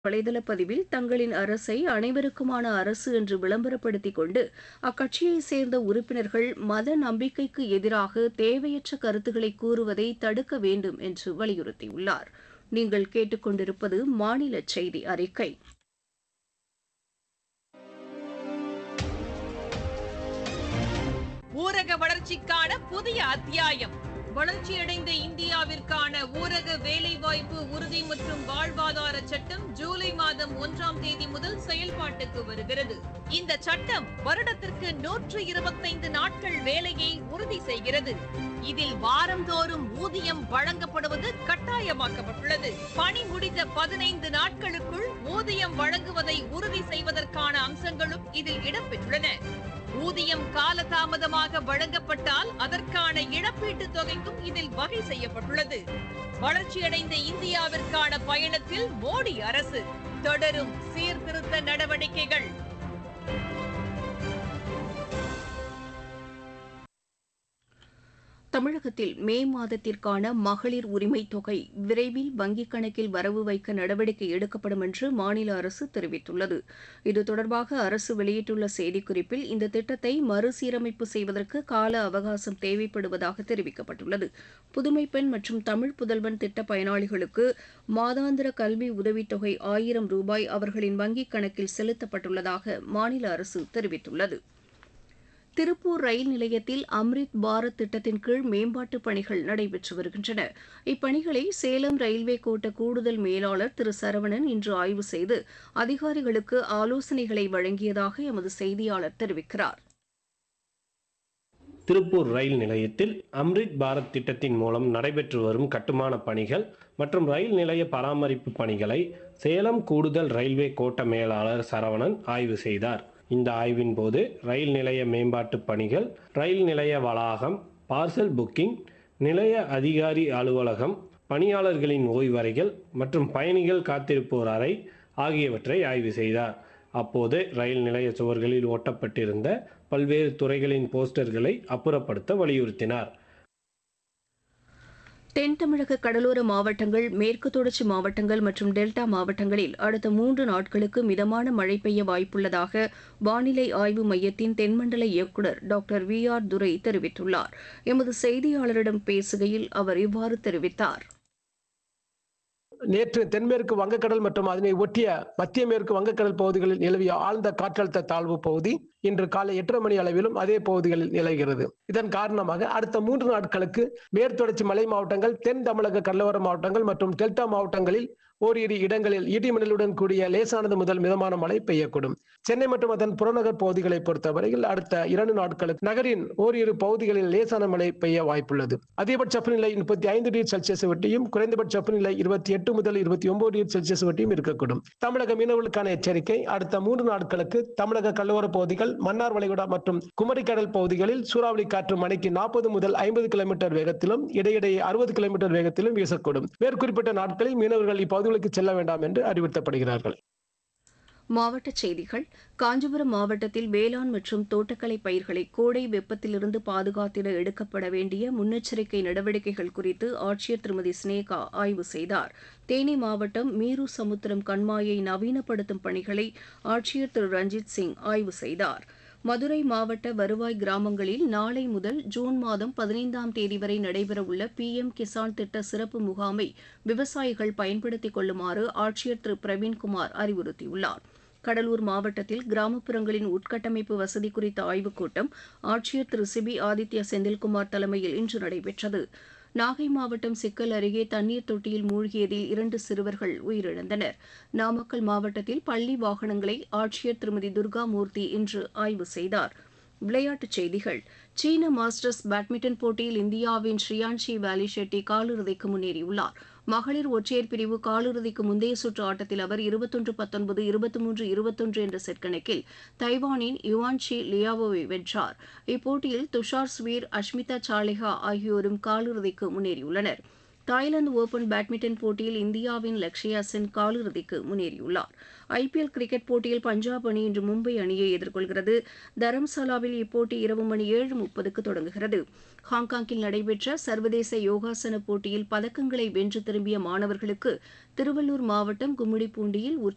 வலைதள பதிவில் தங்களின் அரசை அனைவருக்குமான அரசு என்று விளம்பரப்படுத்திக் கொண்டு அக்கட்சியைச் சேர்ந்த உறுப்பினர்கள் மத நம்பிக்கைக்கு எதிராக தேவையற்ற கருத்துக்களை கூறுவதை தடுக்க வேண்டும் என்று வலியுறுத்தியுள்ளார் நீங்கள் கேட்டுக்கொண்டிருப்பது மாநில செய்தி அறிக்கை ஊரக வளர்ச்சிக்கான புதிய அத்தியாயம் வளர்ச்சியடைந்த இந்தியாவிற்கான ஊரக வேலைவாய்ப்பு உறுதி மற்றும் வாழ்வாதார சட்டம் ஜூலை மாதம் ஒன்றாம் தேதி முதல் செயல்பாட்டுக்கு வருகிறது இந்த சட்டம் வருடத்திற்கு நூற்று இருபத்தைந்து நாட்கள் வேலையை உறுதி செய்கிறது இதில் வாரந்தோறும் ஊதியம் வழங்கப்படுவது கட்டாயமாக்கப்பட்டுள்ளது பணி முடிந்த பதினைந்து நாட்களுக்குள் ஊதியம் வழங்குவதை உறுதி செய்வதற்கான அம்சங்களும் இதில் இடம்பெற்றுள்ளன ஊதியம் காலதாமதமாக வழங்கப்பட்டால் அதற்கான இழப்பீட்டுத் தொகைக்கும் இதில் வகை செய்யப்பட்டுள்ளது வளர்ச்சியடைந்த இந்தியாவிற்கான பயணத்தில் மோடி அரசு தொடரும் சீர்திருத்த நடவடிக்கைகள் தமிழகத்தில் மே மாதத்திற்கான மகளிர் உரிமைத் தொகை விரைவில் வங்கிக் கணக்கில் வரவு வைக்க நடவடிக்கை எடுக்கப்படும் என்று மாநில அரசு தெரிவித்துள்ளது இது தொடர்பாக அரசு வெளியிட்டுள்ள செய்திக்குறிப்பில் இந்த திட்டத்தை மறுசீரமைப்பு செய்வதற்கு கால அவகாசம் தேவைப்படுவதாக தெரிவிக்கப்பட்டுள்ளது புதுமை பெண் மற்றும் தமிழ் புதல்வன் திட்ட பயனாளிகளுக்கு மாதாந்திர கல்வி உதவித்தொகை ஆயிரம் ரூபாய் அவர்களின் வங்கிக் கணக்கில் செலுத்தப்பட்டுள்ளதாக மாநில அரசு தெரிவித்துள்ளது திருப்பூர் ரயில் நிலையத்தில் அம்ரித் பாரத் திட்டத்தின் கீழ் மேம்பாட்டுப் பணிகள் நடைபெற்று வருகின்றன இப்பணிகளை சேலம் ரயில்வே கோட்ட கூடுதல் மேலாளர் திரு சரவணன் இன்று ஆய்வு செய்து அதிகாரிகளுக்கு ஆலோசனைகளை வழங்கியதாக எமது செய்தியாளர் தெரிவிக்கிறார் திருப்பூர் ரயில் நிலையத்தில் அம்ரித் பாரத் திட்டத்தின் மூலம் நடைபெற்று வரும் கட்டுமான பணிகள் மற்றும் ரயில் நிலைய பராமரிப்பு பணிகளை சேலம் கூடுதல் ரயில்வே கோட்ட மேலாளர் சரவணன் ஆய்வு செய்தார் இந்த ஆய்வின் போது ரயில் நிலைய மேம்பாட்டு பணிகள் ரயில் நிலைய வளாகம் பார்சல் புக்கிங் நிலைய அதிகாரி அலுவலகம் பணியாளர்களின் ஓய்வறைகள் மற்றும் பயணிகள் காத்திருப்போர் அறை ஆகியவற்றை ஆய்வு செய்தார் அப்போது ரயில் நிலைய சுவர்களில் ஒட்டப்பட்டிருந்த பல்வேறு துறைகளின் போஸ்டர்களை அப்புறப்படுத்த வலியுறுத்தினார் தென் தமிழக கடலோர மாவட்டங்கள் மேற்கு தொடர்ச்சி மாவட்டங்கள் மற்றும் டெல்டா மாவட்டங்களில் அடுத்த மூன்று நாட்களுக்கு மிதமான மழை பெய்ய வாய்ப்புள்ளதாக வானிலை ஆய்வு மையத்தின் தென்மண்டல இயக்குநர் டாக்டர் வி ஆர் துரை தெரிவித்துள்ளார் எமது செய்தியாளரிடம் பேசுகையில் அவர் இவ்வாறு தெரிவித்தார் நேற்று தென்மேற்கு வங்கக்கடல் மற்றும் அதனை ஒட்டிய மத்திய மேற்கு வங்கக்கடல் பகுதிகளில் நிலவிய ஆழ்ந்த காற்றழுத்த தாழ்வு பகுதி இன்று காலை எட்டரை மணி அளவிலும் அதே பகுதிகளில் நிலவுகிறது இதன் காரணமாக அடுத்த மூன்று நாட்களுக்கு மேற்தொடர்ச்சி மலை மாவட்டங்கள் தென் தமிழக கடலோர மாவட்டங்கள் மற்றும் டெல்டா மாவட்டங்களில் ஓரிரு இடங்களில் இடிமின்னலுடன் கூடிய லேசானது முதல் மிதமான மழை பெய்யக்கூடும் சென்னை மற்றும் அதன் புறநகர் பகுதிகளை பொறுத்தவரையில் அடுத்த இரண்டு நாட்களுக்கு நகரின் ஓரிரு பகுதிகளில் லேசான மழை பெய்ய வாய்ப்புள்ளது அதிகபட்ச வெப்பநிலை முப்பத்தி ஐந்து டிகிரி செல்சியஸ் வட்டியும் குறைந்தபட்ச வெப்பநிலை இருபத்தி எட்டு முதல் இருபத்தி ஒன்பது டிகிரி செல்சியஸ் வட்டியும் இருக்கக்கூடும் தமிழக மீனவர்களுக்கான எச்சரிக்கை அடுத்த மூன்று நாட்களுக்கு தமிழக கடலோர பகுதிகள் மன்னார் வளைகுடா மற்றும் குமரிக்கடல் பகுதிகளில் சூறாவளி காற்று மணிக்கு நாற்பது முதல் ஐம்பது கிலோமீட்டர் வேகத்திலும் இடையிடையே அறுபது கிலோமீட்டர் வேகத்திலும் வீசக்கூடும் மேற்குறிப்பிட்ட நாட்களில் மீனவர்கள் இப்பகுதிகளுக்கு செல்ல வேண்டாம் என்று அறிவுறுத்தப்படுகிறார்கள் மாவட்டச் செய்திகள் காஞ்சிபுரம் மாவட்டத்தில் வேளாண் மற்றும் தோட்டக்கலை பயிர்களை கோடை வெப்பத்திலிருந்து பாதுகாத்திட எடுக்கப்பட வேண்டிய முன்னெச்சரிக்கை நடவடிக்கைகள் குறித்து ஆட்சியர் திருமதி ஸ்னேகா ஆய்வு செய்தார் தேனி மாவட்டம் மீரு சமுத்திரம் கண்மாயை நவீனப்படுத்தும் பணிகளை ஆட்சியர் திரு ரஞ்சித் சிங் ஆய்வு செய்தார் மதுரை மாவட்ட வருவாய் கிராமங்களில் நாளை முதல் ஜூன் மாதம் பதினைந்தாம் தேதி வரை நடைபெறவுள்ள பி எம் கிசான் திட்ட சிறப்பு முகாமை விவசாயிகள் பயன்படுத்திக் கொள்ளுமாறு ஆட்சியர் திரு பிரவீன்குமார் அறிவுறுத்தியுள்ளார் கடலூர் மாவட்டத்தில் கிராமப்புறங்களின் உட்கட்டமைப்பு வசதி குறித்த ஆய்வுக் கூட்டம் ஆட்சியர் திரு சிபி ஆதித்ய செந்தில்குமார் தலைமையில் இன்று நடைபெற்றது நாகை மாவட்டம் சிக்கல் அருகே தண்ணீர் தொட்டியில் மூழ்கியதில் இரண்டு சிறுவர்கள் உயிரிழந்தனர் நாமக்கல் மாவட்டத்தில் பள்ளி வாகனங்களை ஆட்சியர் திருமதி துர்காமூர்த்தி இன்று ஆய்வு செய்தார் விளையாட்டுச் செய்திகள் சீன மாஸ்டர்ஸ் பேட்மிண்டன் போட்டியில் இந்தியாவின் ஸ்ரீயான்ஷி வேலி ஷெட்டி காலிறுதிக்கு முன்னேறியுள்ளார் மகளிர் ஒற்றையர் பிரிவு காலிறுதிக்கு முந்தைய சுற்று ஆட்டத்தில் அவர் இருபத்தொன்று பத்தொன்பது இருபத்தி மூன்று இருபத்தொன்று என்ற செட் கணக்கில் தைவானின் யுவான்ஷி லியாவோவை வென்றார் இப்போட்டியில் துஷார் ஸ்வீர் அஷ்மிதா சாலிஹா ஆகியோரும் காலிறுதிக்கு முன்னேறியுள்ளனர் தாய்லாந்து ஓபன் பேட்மிண்டன் போட்டியில் இந்தியாவின் லக்ஷயா சென் காலிறுதிக்கு முன்னேறியுள்ளார் ஐபிஎல் கிரிக்கெட் போட்டியில் பஞ்சாப் அணி இன்று மும்பை அணியை எதிர்கொள்கிறது தரம்சாலாவில் இப்போட்டி இரவு மணி ஏழு முப்பதுக்கு தொடங்குகிறது ஹாங்காங்கில் நடைபெற்ற சர்வதேச யோகாசன போட்டியில் பதக்கங்களை வென்று திரும்பிய மாணவர்களுக்கு திருவள்ளூர் மாவட்டம் கும்மிடிப்பூண்டியில்